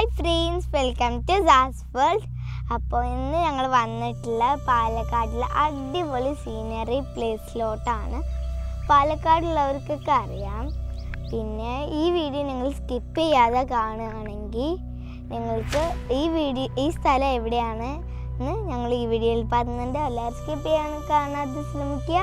hi friends welcome to Sas world അപ്പോൾ ഇന്ന് ഞങ്ങൾ വന്നിട്ടുള്ള പാലക്കാടിലെ അടിപൊളി സീനറി പ്ലേസിലോട്ടാണ് പാലക്കാടുള്ളവർക്കൊക്കെ അറിയാം പിന്നെ ഈ വീഡിയോ നിങ്ങൾ സ്കിപ്പ് ചെയ്യാതെ കാണുകയാണെങ്കിൽ നിങ്ങൾക്ക് ഈ വീഡിയോ ഈ സ്ഥലം എവിടെയാണ് എന്ന് ഞങ്ങൾ ഈ വീഡിയോയിൽ പറയുന്നുണ്ട് എല്ലാവരും സ്കിപ്പ് ചെയ്യാൻ കാണാതെ ശ്രമിക്കുക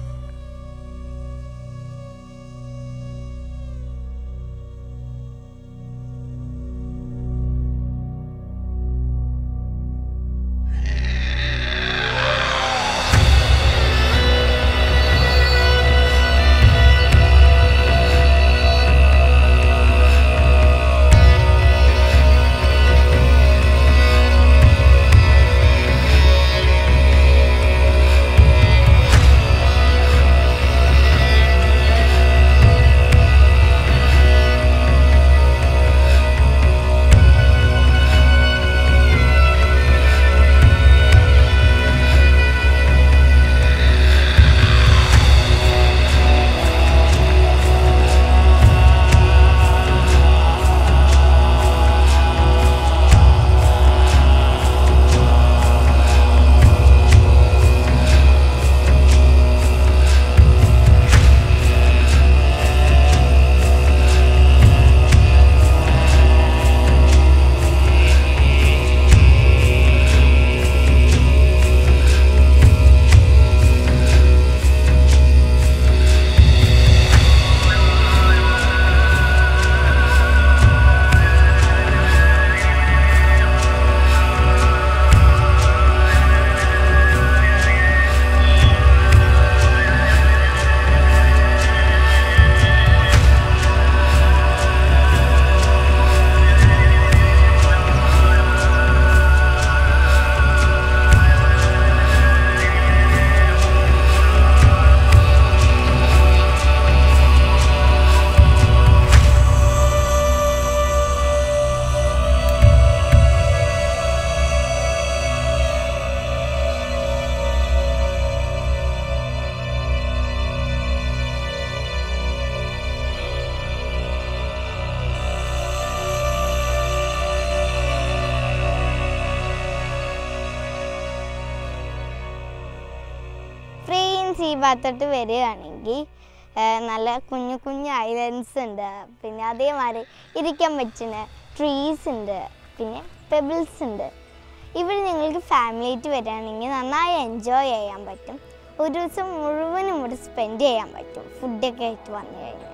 ഫ്രണ്ട്സ് ഈ ഭാഗത്തോട്ട് വരികയാണെങ്കിൽ നല്ല കുഞ്ഞു കുഞ്ഞു ഐലൻഡ്സ് ഉണ്ട് പിന്നെ അതേമാതിരി ഇരിക്കാൻ പറ്റുന്ന ട്രീസ് ഉണ്ട് പിന്നെ പെബിൾസ് ഉണ്ട് ഇവിടെ നിങ്ങൾക്ക് ഫാമിലി ആയിട്ട് വരികയാണെങ്കിൽ നന്നായി എൻജോയ് ചെയ്യാൻ പറ്റും ഒരു ദിവസം മുഴുവനും ഇവിടെ സ്പെൻഡ് ചെയ്യാൻ പറ്റും ഫുഡൊക്കെ ആയിട്ട് വന്നു കഴിഞ്ഞാൽ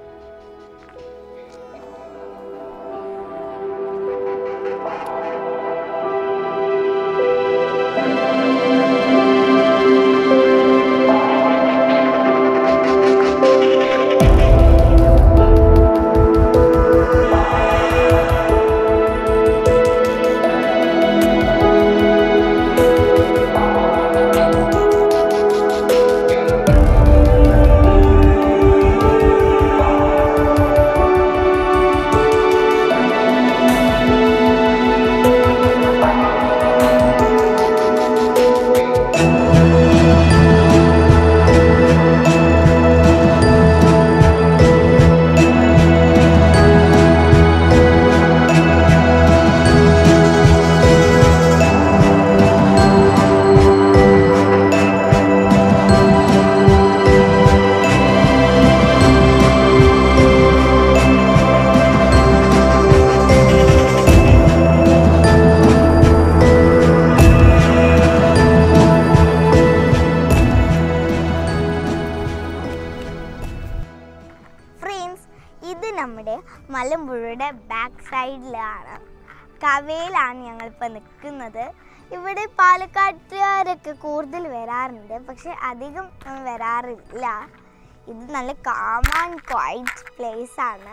ഫ്രണ്ട്സ് ഇത് നമ്മുടെ മലമ്പുഴയുടെ ബാക്ക് സൈഡിലാണ് കവയിലാണ് ഞങ്ങളിപ്പോൾ നിൽക്കുന്നത് ഇവിടെ പാലക്കാട്ടുകാരൊക്കെ കൂടുതൽ വരാറുണ്ട് പക്ഷെ അധികം ഉം, വരാറില്ല ഇത് നല്ല കാം ആൻഡ് ക്വൈറ്റ് പ്ലേസ് ആണ്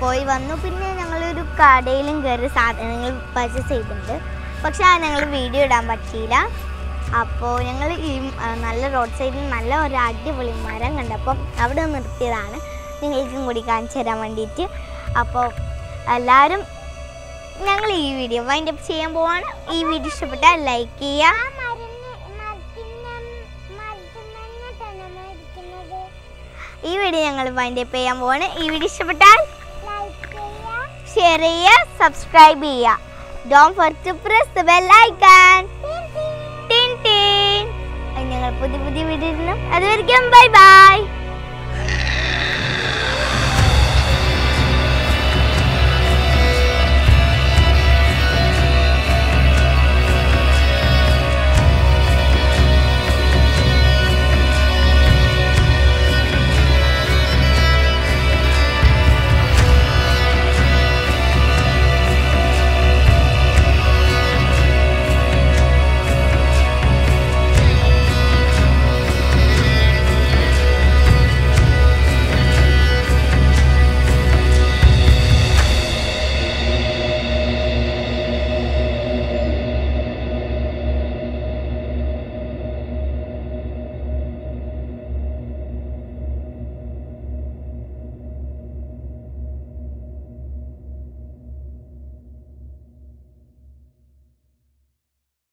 പോയി വന്നു പിന്നെ ഞങ്ങളൊരു കടയിലും കയറി സാധനങ്ങൾ പർച്ചേസ് ചെയ്തിട്ടുണ്ട് പക്ഷെ ആ ഞങ്ങൾ വീഡിയോ ഇടാൻ പറ്റിയില്ല അപ്പോൾ ഞങ്ങൾ ഈ ആ, നല്ല റോഡ് സൈഡിൽ നല്ല ഒരു അടിപൊളി മരം കണ്ടപ്പോൾ അവിടെ നിർത്തിയതാണ് നിങ്ങൾക്കും കൂടി കാണിച്ചു തരാൻ വേണ്ടിയിട്ട് അപ്പോൾ എല്ലാവരും ഞങ്ങൾ ഈ വീഡിയോ വൈൻഡ് അപ്പ് ചെയ്യാൻ പോവാണ് ഈ വീഡിയോ ഇഷ്ടപ്പെട്ടാൽ ലൈക്ക് ചെയ്യുക ഈ വീഡിയോ ഞങ്ങൾ വൈൻഡ് അപ്പ് ചെയ്യാൻ പോവാണ് ഈ വീഡിയോ ഇഷ്ടപ്പെട്ടാൽ ഷെയർ ചെയ്യുക സബ്സ്ക്രൈബ് ചെയ്യുക don't forget to press the bell icon ടിൻ ടിൻ ഞങ്ങൾ പുതിയ പുതിയ വീഡിയോ ഇടുന്നു അതുവരെയ്ക്കും ബൈ ബൈ